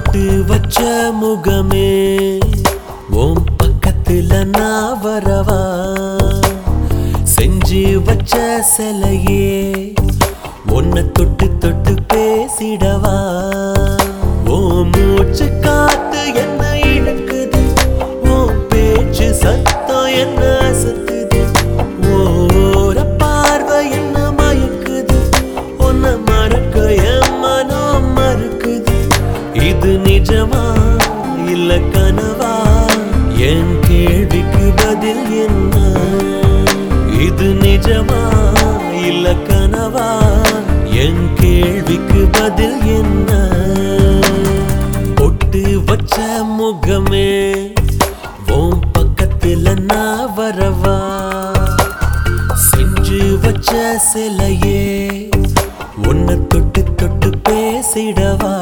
பொட்டு வச்ச முகமே உன் பக்கத்துல நான் வரவா செஞ்சு வச்ச சிலையே உன்னை தொட்டு தொட்டு பேசிடவா ஓ மூச்சு காத்து என்ன இழுக்குது ஓ பேச்சு சத்தம் என்ன அசத்துது ஓர பார்வை என்ன மயக்குது உன்னை மறக்க என் மனம் மறுக்குது இது நிஜமா இல்ல கனவா என் கேள்விக்கு பதில் என்ன இது நிஜமா இல்ல கனவா என் கேள்விக்கு பதில் என்ன பொட்டு வச்ச முகமே உன் பக்கத்துல நான் வரவா செஞ்சு வச்ச சிலையே உன்னை தொட்டு தொட்டு பேசிடவா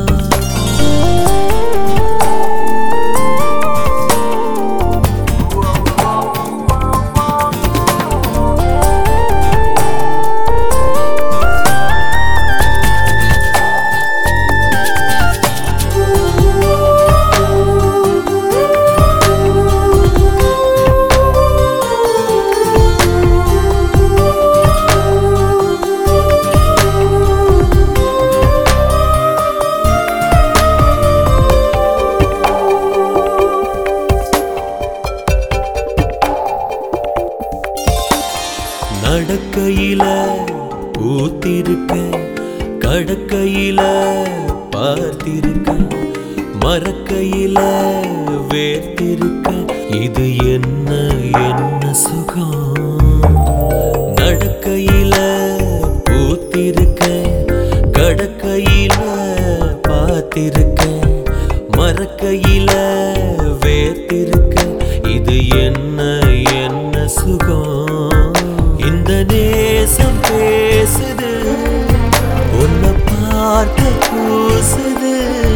நடக்கையில பூத்திருக்க கடக்கையில பார்த்திருக்க மறக்கையில வேர்த்திருக்க இது என்ன என்ன சுகம் நடக்கையில பூத்திருக்க கடக்கையில பார்த்திருக்க மறக்கையில வேர்த்திருக்க இது என்ன என்ன சுகம் இந்த நேசம் பேசுது உன்னை பார்க்க கூசுது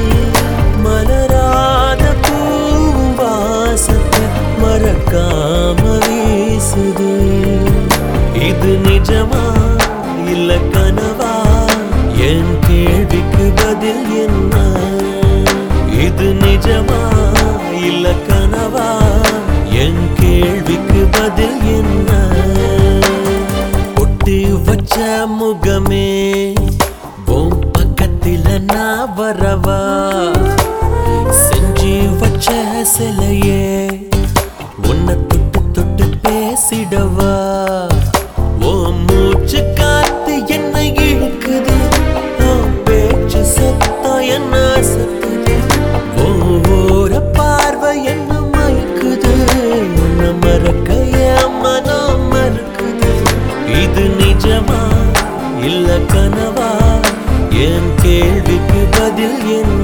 மலராத பூவும் வாசத்தை மறக்காம வீசுது இது நிஜமா இல்ல கனவா என் கேள்விக்கு பதில் என்ன இது நிஜமா இல்ல கனவா என் கேள்விக்கு பதில் என்ன பொட்டு வச்ச முகமே உன் பக்கத்துல நான் வரவா செஞ்சு வச்ச சிலையே உன்னை தொட்டு தொட்டு பேசிடவா ஓ மூச்சு காத்து என்ன இழுக்குது ஓ பேச்சு சத்தம் என்ன சத்துது ஓ ஓர பார்வை என்ன மயக்குது உன்னை மறக்க என் மனம் மறுக்குது இது நிஜமா இல்ல கனவா என் கேள்விக்கு பதில் என்ன